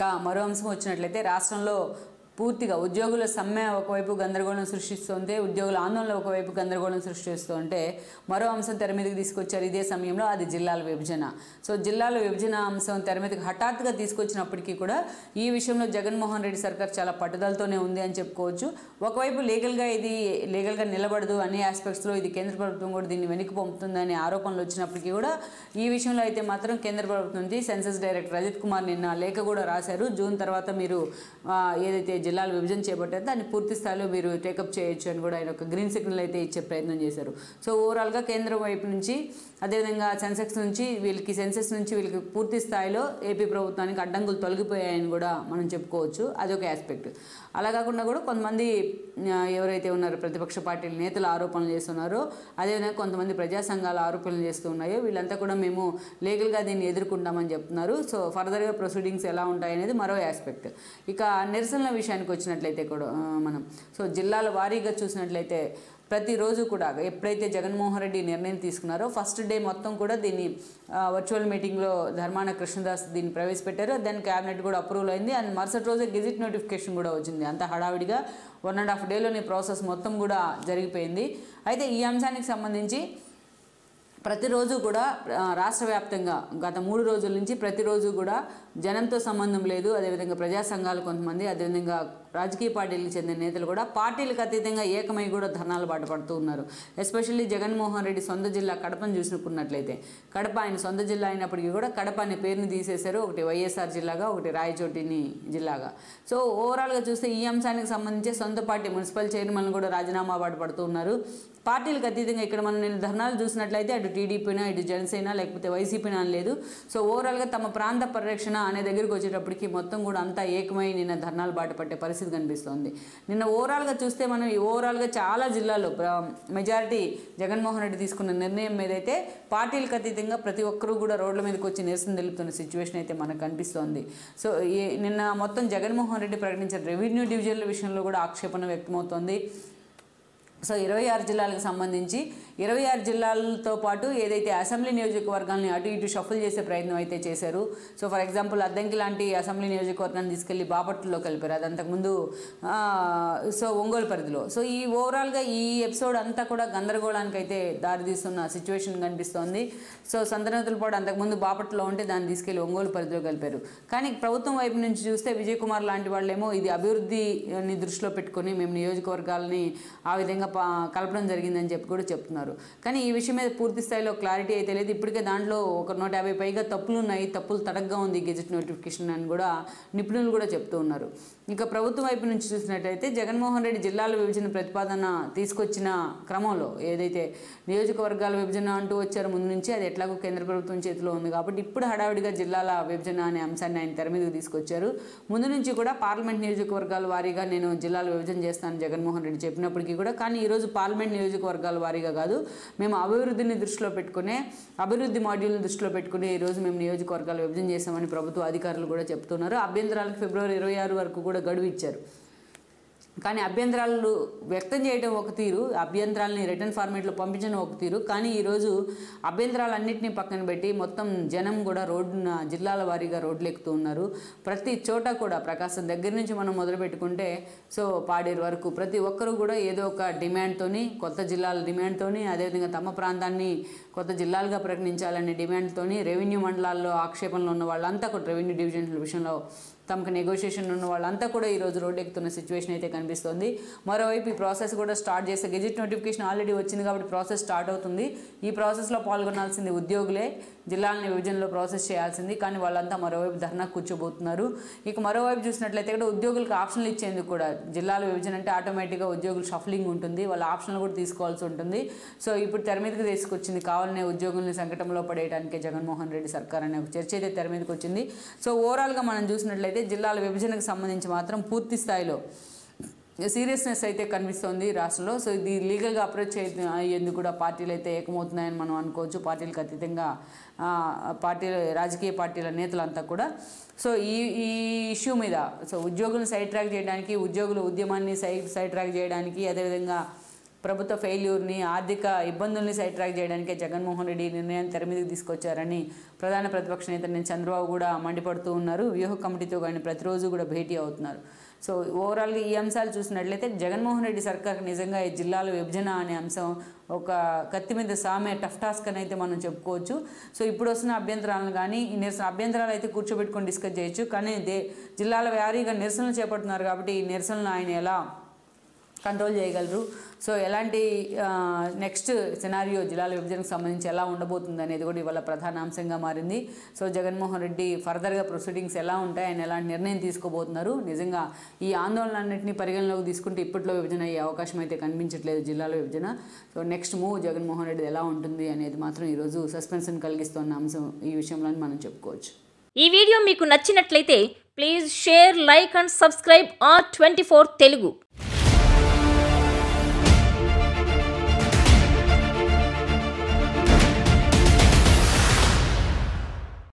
ఇక మరో అంశం వచ్చినట్లయితే రాష్ట్రంలో పూర్తిగా ఉద్యోగుల సమ్మె ఒకవైపు గందరగోళం సృష్టిస్తుంటే ఉద్యోగుల ఆందోళన ఒకవైపు గందరగోళం సృష్టిస్తూ ఉంటే మరో అంశం తెర మీదకి తీసుకొచ్చారు ఇదే సమయంలో అది జిల్లాల విభజన సో జిల్లాల విభజన అంశం తెర మీదకి హఠాత్తుగా తీసుకొచ్చినప్పటికీ కూడా ఈ విషయంలో జగన్మోహన్ రెడ్డి సర్కార్ చాలా పట్టుదలతోనే ఉంది అని చెప్పుకోవచ్చు ఒకవైపు లీగల్గా ఇది లీగల్గా నిలబడదు అన్ని ఆస్పెక్ట్స్లో ఇది కేంద్ర ప్రభుత్వం కూడా దీన్ని వెనక్కి పంపుతుందనే ఆరోపణలు వచ్చినప్పటికీ కూడా ఈ విషయంలో అయితే మాత్రం కేంద్ర ప్రభుత్వం నుంచి సెన్సస్ డైరెక్టర్ రజత్ కుమార్ నిన్న లేఖ కూడా రాశారు జూన్ తర్వాత మీరు ఆ, ఏదైతే జిల్లాల విభజన చేపట్టారో దాన్ని పూర్తి స్థాయిలో మీరు టేకప్ చేయొచ్చు అని కూడా ఆయన ఒక గ్రీన్ సిగ్నల్ అయితే ఇచ్చే ప్రయత్నం చేశారు సో ఓవరాల్గా కేంద్రం వైపు నుంచి అదేవిధంగా సెన్సెక్స్ నుంచి వీళ్ళకి సెన్సెస్ నుంచి వీళ్ళకి పూర్తి స్థాయిలో ఏపీ ప్రభుత్వానికి అడ్డంకులు తొలగిపోయాయని కూడా మనం చెప్పుకోవచ్చు అదొక ఆస్పెక్ట్ అలా కాకుండా కూడా కొంతమంది ఆ, ఎవరైతే ఉన్నారో ప్రతిపక్ష పార్టీల నేతలు ఆరోపణలు చేస్తున్నారో అదేవిధంగా కొంతమంది ప్రజా సంఘాలు ఆరోపణలు చేస్తూ ఉన్నాయో వీళ్ళంతా కూడా మేము లీగల్గా దీన్ని ఎదుర్కొంటామని చెప్తున్నారు సో ఫర్దర్గా ప్రొసీడింగ్స్ ఎలా ఉంటాయనేది మరో ఆస్పెక్ట్ ఇక నిరసనల విషయానికి వచ్చినట్లయితే కూడా ఆ, మనం సో జిల్లాల వారీగా చూసినట్లయితే ప్రతిరోజు కూడా ఎప్పుడైతే జగన్మోహన్ రెడ్డి నిర్ణయం తీసుకున్నారో ఫస్ట్ డే మొత్తం కూడా దీన్ని ఆ, వర్చువల్ మీటింగ్లో ధర్మాన కృష్ణదాస్ దీన్ని ప్రవేశపెట్టారు దాని క్యాబినెట్ కూడా అప్రూవల్ అయింది అండ్ మరుసటి రోజే గెజిట్ నోటిఫికేషన్ కూడా వచ్చింది అంత హడావిడిగా వన్ అండ్ హాఫ్ డేలోని ప్రాసెస్ మొత్తం కూడా జరిగిపోయింది అయితే ఈ అంశానికి సంబంధించి ప్రతిరోజు కూడా ఆ, రాష్ట్ర వ్యాప్తంగా గత మూడు రోజుల నుంచి ప్రతిరోజు కూడా జనంతో సంబంధం లేదు అదేవిధంగా ప్రజా సంఘాలు కొంతమంది అదేవిధంగా రాజకీయ పార్టీలకు చెందిన నేతలు కూడా పార్టీలకు అతీతంగా ఏకమై కూడా ధర్నాలు బాట పడుతూ ఉన్నారు ఎస్పెషల్లీ జగన్మోహన్ రెడ్డి సొంత జిల్లా కడపను చూసుకున్నట్లయితే కడప ఆయన సొంత జిల్లా అయినప్పటికీ కూడా కడప అనే పేరుని తీసేశారు ఒకటి వైఎస్ఆర్ జిల్లాగా ఒకటి రాయచోటిని జిల్లాగా సో ఓవరాల్గా చూస్తే ఈ అంశానికి సంబంధించి సొంత పార్టీ మున్సిపల్ చైర్మన్ కూడా రాజీనామా బాట పడుతూ ఉన్నారు పార్టీలకు అతీతంగా ఇక్కడ మనం నేను ధర్నాలు చూసినట్లయితే అటు టీడీపీనా ఇటు జనసేన లేకపోతే వైసీపీనా అని లేదు సో ఓవరాల్గా తమ ప్రాంత పరిరక్షణ అనే దగ్గరికి వచ్చేటప్పటికి మొత్తం కూడా అంతా ఏకమై నిన్న ధర్నాలు బాట పట్టే పరిస్థితి కనిపిస్తోంది నిన్న ఓవరాల్గా చూస్తే మనం ఈ ఓవరాల్గా చాలా జిల్లాల్లో మెజారిటీ జగన్మోహన్ రెడ్డి తీసుకున్న నిర్ణయం మీద అయితే పార్టీలకు అతీతంగా ప్రతి ఒక్కరూ కూడా రోడ్ల మీదకి వచ్చి నిరసన తెలుపుతున్న సిచ్యువేషన్ అయితే మనకు కనిపిస్తోంది సో ఈ- నిన్న మొత్తం జగన్మోహన్ రెడ్డి ప్రకటించిన రెవెన్యూ డివిజన్ల విషయంలో కూడా ఆక్షేపణ వ్యక్తమవుతోంది సో ఇరవై ఆరు జిల్లాలకు సంబంధించి ఇరవై ఆరు జిల్లాలతో పాటు ఏదైతే అసెంబ్లీ నియోజకవర్గాల్ని అటు ఇటు షఫుల్ చేసే ప్రయత్నం అయితే చేశారు సో ఫర్ ఎగ్జాంపుల్ అద్దంకి లాంటి అసెంబ్లీ నియోజకవర్గాన్ని తీసుకెళ్లి బాపట్లలో కలిపారు అది అంతకుముందు ఆ, సో ఒంగోలు పరిధిలో సో ఈ ఓవరాల్గా ఈ ఎపిసోడ్ అంతా కూడా గందరగోళానికి అయితే దారితీస్తున్న సిచ్యువేషన్ కనిపిస్తోంది సో సంతనతుల పాటు అంతకుముందు బాపట్లో ఉంటే దాన్ని తీసుకెళ్లి ఒంగోలు పరిధిలో కలిపారు కానీ ప్రభుత్వం వైపు నుంచి చూస్తే విజయ్ కుమార్ లాంటి వాళ్ళేమో ఇది అభివృద్ధిని దృష్టిలో పెట్టుకొని మేము నియోజకవర్గాలని ఆ విధంగా పా- కలపడం జరిగిందని చెప్పి కూడా చెప్తున్నారు కానీ ఈ విషయం మీద పూర్తి స్థాయిలో క్లారిటీ అయితే లేదు ఇప్పటికే దాంట్లో ఒక నూట యాభై పైగా తప్పులు ఉన్నాయి తప్పులు తడగ్గా ఉంది గెజెట్ నోటిఫికేషన్ అని కూడా నిపుణులు కూడా చెప్తూ ఉన్నారు ఇక ప్రభుత్వం వైపు నుంచి చూసినట్టయితే జగన్మోహన్ రెడ్డి జిల్లాల విభజన ప్రతిపాదన తీసుకొచ్చిన క్రమంలో ఏదైతే నియోజకవర్గాల విభజన అంటూ వచ్చారో ముందు నుంచి అది ఎట్లాగో కేంద్ర ప్రభుత్వం చేతిలో ఉంది కాబట్టి ఇప్పుడు హడావిడిగా జిల్లాల విభజన అనే అంశాన్ని ఆయన తెర మీదకి తీసుకొచ్చారు ముందు నుంచి కూడా పార్లమెంట్ నియోజకవర్గాల వారీగా నేను జిల్లాల విభజన చేస్తాను జగన్మోహన్ రెడ్డి చెప్పినప్పటికీ కూడా కానీ ఈరోజు పార్లమెంట్ నియోజకవర్గాల వారీగా కాదు మేము అభివృద్ధిని దృష్టిలో పెట్టుకునే అభివృద్ధి మాడ్యూల్ని దృష్టిలో పెట్టుకుని ఈరోజు మేము నియోజకవర్గాల విభజన చేస్తామని ప్రభుత్వ అధికారులు కూడా చెప్తున్నారు అభ్యంతరాలకు ఫిబ్రవరి ఇరవై ఆరు వరకు కూడా గడువు ఇచ్చారు కానీ అభ్యంతరాలు వ్యక్తం చేయడం ఒక తీరు అభ్యంతరాలని రిటర్న్ ఫార్మేట్లో పంపించడం ఒక తీరు కానీ ఈరోజు అభ్యంతరాలన్నింటినీ పక్కన పెట్టి మొత్తం జనం కూడా రోడ్డున జిల్లాల వారీగా రోడ్లు ఎక్కుతూ ఉన్నారు ప్రతి చోట కూడా ప్రకాశం దగ్గర నుంచి మనం మొదలు పెట్టుకుంటే సో పాడేరు వరకు ప్రతి ఒక్కరూ కూడా ఏదో ఒక డిమాండ్తోని కొత్త జిల్లాల డిమాండ్తోని అదేవిధంగా తమ ప్రాంతాన్ని కొత్త జిల్లాలుగా ప్రకటించాలనే డిమాండ్తోని రెవెన్యూ మండలాల్లో ఆక్షేపణలు ఉన్న వాళ్ళంతా కూడా రెవెన్యూ డివిజన్ల విషయంలో తమకు నెగోషియేషన్ ఉన్న వాళ్ళంతా కూడా ఈరోజు రోడ్డు ఎక్కుతున్న సిచ్యువేషన్ అయితే కనిపిస్తుంది మరోవైపు ఈ ప్రాసెస్ కూడా స్టార్ట్ చేస్తే గెజిట్ నోటిఫికేషన్ ఆల్రెడీ వచ్చింది కాబట్టి ప్రాసెస్ స్టార్ట్ అవుతుంది ఈ ప్రాసెస్లో పాల్గొనాల్సింది ఉద్యోగులే జిల్లాలని విభజనలో ప్రాసెస్ చేయాల్సింది కానీ వాళ్ళంతా మరోవైపు ధర్నా కూర్చోబోతున్నారు ఇక మరోవైపు చూసినట్లయితే కూడా ఉద్యోగులకు ఆప్షన్లు ఇచ్చేందుకు కూడా జిల్లాల విభజన అంటే ఆటోమేటిక్గా ఉద్యోగులు షఫలింగ్ ఉంటుంది వాళ్ళ ఆప్షన్లు కూడా తీసుకోవాల్సి ఉంటుంది సో ఇప్పుడు తెర మీదకి తీసుకొచ్చింది కావాలనే ఉద్యోగుల్ని సంకటంలో పడేయడానికే జగన్మోహన్ రెడ్డి సర్కార్ అనే ఒక చర్చ అయితే తెర మీదకి వచ్చింది సో ఓవరాల్గా మనం చూసినట్లయితే జిల్లాల విభజనకు సంబంధించి మాత్రం పూర్తి స్థాయిలో సీరియస్నెస్ అయితే కనిపిస్తోంది రాష్ట్రంలో సో ఇది లీగల్గా అప్రోచ్ అయ్యేందుకు కూడా పార్టీలు అయితే ఏకమవుతున్నాయని మనం అనుకోవచ్చు పార్టీలకు అతీతంగా ఆ, పార్టీల రాజకీయ పార్టీల నేతలంతా కూడా సో ఈ ఈ ఇష్యూ మీద సో ఉద్యోగులను సైడ్ ట్రాక్ చేయడానికి ఉద్యోగుల ఉద్యమాన్ని సైడ్ సైడ్ ట్రాక్ చేయడానికి అదేవిధంగా ప్రభుత్వ ఫెయిల్యూర్ని ఆర్థిక ఇబ్బందుల్ని సైడ్ ట్రాక్ చేయడానికే జగన్మోహన్ రెడ్డి ఈ నిర్ణయాన్ని తెర మీదకి తీసుకొచ్చారని ప్రధాన ప్రతిపక్ష నేత నేను చంద్రబాబు కూడా మండిపడుతూ ఉన్నారు వ్యూహ కమిటీతో కానీ ప్రతిరోజు కూడా భేటీ అవుతున్నారు సో ఓవరాల్గా ఈ అంశాలు చూసినట్లయితే జగన్మోహన్ రెడ్డి సర్కార్ నిజంగా ఈ జిల్లాల విభజన అనే అంశం ఒక కత్తి మీద సామే టఫ్ టాస్క్ అని అయితే మనం చెప్పుకోవచ్చు సో ఇప్పుడు వస్తున్న అభ్యంతరాలను కానీ ఈ నిరసన అభ్యంతరాలు అయితే కూర్చోబెట్టుకొని డిస్కస్ చేయొచ్చు కానీ దే జిల్లాల వారీగా నిరసనలు చేపడుతున్నారు కాబట్టి ఈ నిరసనలు ఆయన ఎలా కంట్రోల్ చేయగలరు సో ఎలాంటి నెక్స్ట్ సినారియో జిల్లాల విభజనకు సంబంధించి ఎలా ఉండబోతుంది అనేది కూడా ఇవాళ ప్రధాన అంశంగా మారింది సో జగన్మోహన్ రెడ్డి ఫర్దర్గా ప్రొసీడింగ్స్ ఎలా ఉంటాయి ఆయన ఎలాంటి నిర్ణయం తీసుకోబోతున్నారు నిజంగా ఈ ఆందోళనలన్నింటినీ పరిగణలోకి తీసుకుంటే ఇప్పట్లో విభజన అయ్యే అవకాశం అయితే కనిపించట్లేదు జిల్లాల విభజన so next move Jaganmohan Reddy ఎలా ఉంటుంది అనేది మాత్రం ఈరోజు సస్పెన్షన్ కలిగిస్తున్న అంశం ఈ విషయంలో మనం చెప్పుకోవచ్చు ఈ వీడియో మీకు నచ్చినట్లయితే please share like and subscribe R twenty Telugu